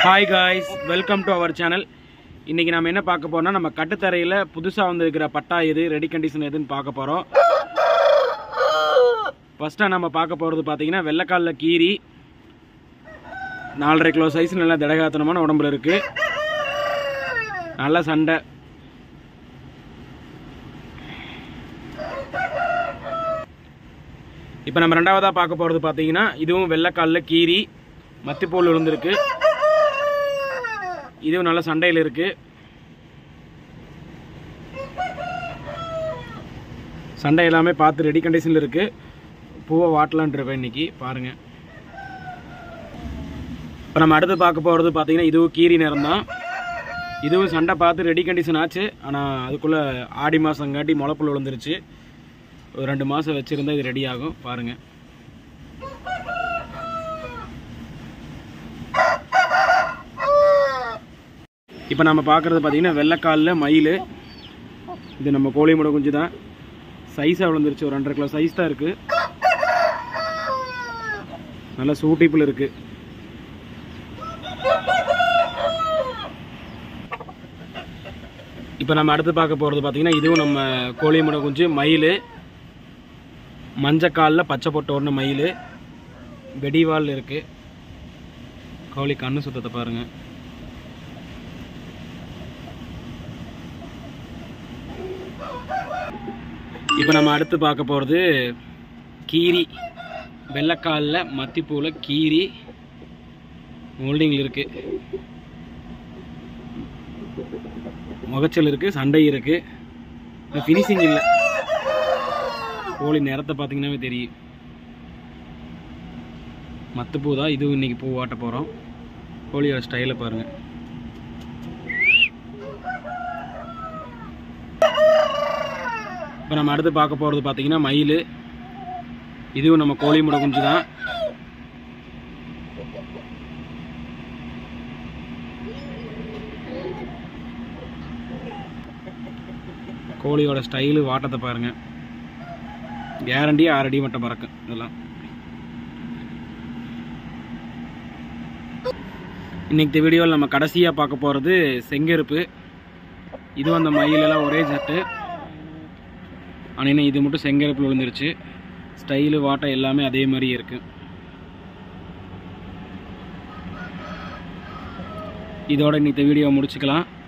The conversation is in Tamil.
hi guys welcome to our channel இன்னைக்கு நம்ம என்ன பார்க்க போறோம்னா நம்ம கட்டுத்தரையில் புதுசாக வந்திருக்கிற பட்டா எது ரெடி கண்டிஷன் எதுன்னு பார்க்க போகிறோம் ஃபஸ்ட்டாக நம்ம பார்க்க போகிறது பார்த்தீங்கன்னா வெள்ளைக்காலில் கீரி நாலரை கிலோ சைஸ் நல்லா திடகாத்தனமான உடம்புல இருக்கு நல்ல சண்டை இப்போ நம்ம ரெண்டாவதாக பார்க்க போகிறது பார்த்தீங்கன்னா இதுவும் வெள்ளைக்காலில் கீரி மத்திப்போல் விழுந்திருக்கு இதுவும் நல்ல சண்டையில் இருக்கு சண்டை எல்லாமே பார்த்து ரெடி கண்டிஷனில் இருக்கு பூவை வாட்டலான் இருப்பேன் இன்னைக்கு பாருங்க இப்போ நம்ம அடுத்து பார்க்க போகிறது பார்த்தீங்கன்னா இதுவும் கீரி நேரம் தான் இதுவும் சண்டை பார்த்து ரெடி கண்டிஷன் ஆச்சு ஆனால் அதுக்குள்ளே ஆடி மாதங்காட்டி முளைப்புல் விழுந்துருச்சு ஒரு ரெண்டு மாதம் வச்சுருந்தா இது ரெடி ஆகும் பாருங்கள் இப்போ நம்ம பார்க்குறது பார்த்தீங்கன்னா வெள்ளைக்காலில் மயில் இது நம்ம கோழி முடை குஞ்சு தான் சைஸாக விழுந்துருச்சு ஒரு ரெண்டரை கிலோ சைஸ் தான் இருக்குது நல்ல சூட்டிப்பில் இருக்குது இப்போ நம்ம அடுத்து பார்க்க போகிறது பார்த்தீங்கன்னா இதுவும் நம்ம கோழி முடை குஞ்சு மயில் மஞ்சக்காலில் பச்சை போட்ட ஒன்று மயில் வெடிவால் இருக்குது கோழி கண்ணு சுத்தத்தை பாருங்கள் இப்போ நம்ம அடுத்து பார்க்க போகிறது கீரி வெள்ளைக்காலில் மத்திப்பூவில் கீரி மோல்டிங்கில் இருக்குது முகச்சல் இருக்குது சண்டை இருக்குது ஃபினிஷிங் இல்லை கோழி நிறத்தை பார்த்தீங்கன்னாவே தெரியும் மத்தப்பூ தான் இதுவும் இன்னைக்கு பூ வாட்ட போகிறோம் கோழியோட ஸ்டைலை பாருங்கள் இப்போ நம்ம அடுத்து பார்க்க போகிறது பார்த்தீங்கன்னா மயில் இதுவும் நம்ம கோழி முடை குஞ்சு தான் கோழியோட ஸ்டைலு வாட்டத்தை பாருங்க கேரண்டி ஆறு அடி மட்டும் பறக்கும் இதெல்லாம் இன்னைக்கு வீடியோவில் நம்ம கடைசியாக பார்க்க போகிறது செங்கருப்பு இதுவும் அந்த மயிலெல்லாம் ஒரே சட்டு ஆனால் இது மட்டும் செங்கருப்பில் விழுந்துருச்சு ஸ்டைலு வாட்டம் எல்லாமே அதே மாதிரி இருக்கு இதோட இன்னைக்கு வீடியோ முடிச்சுக்கலாம்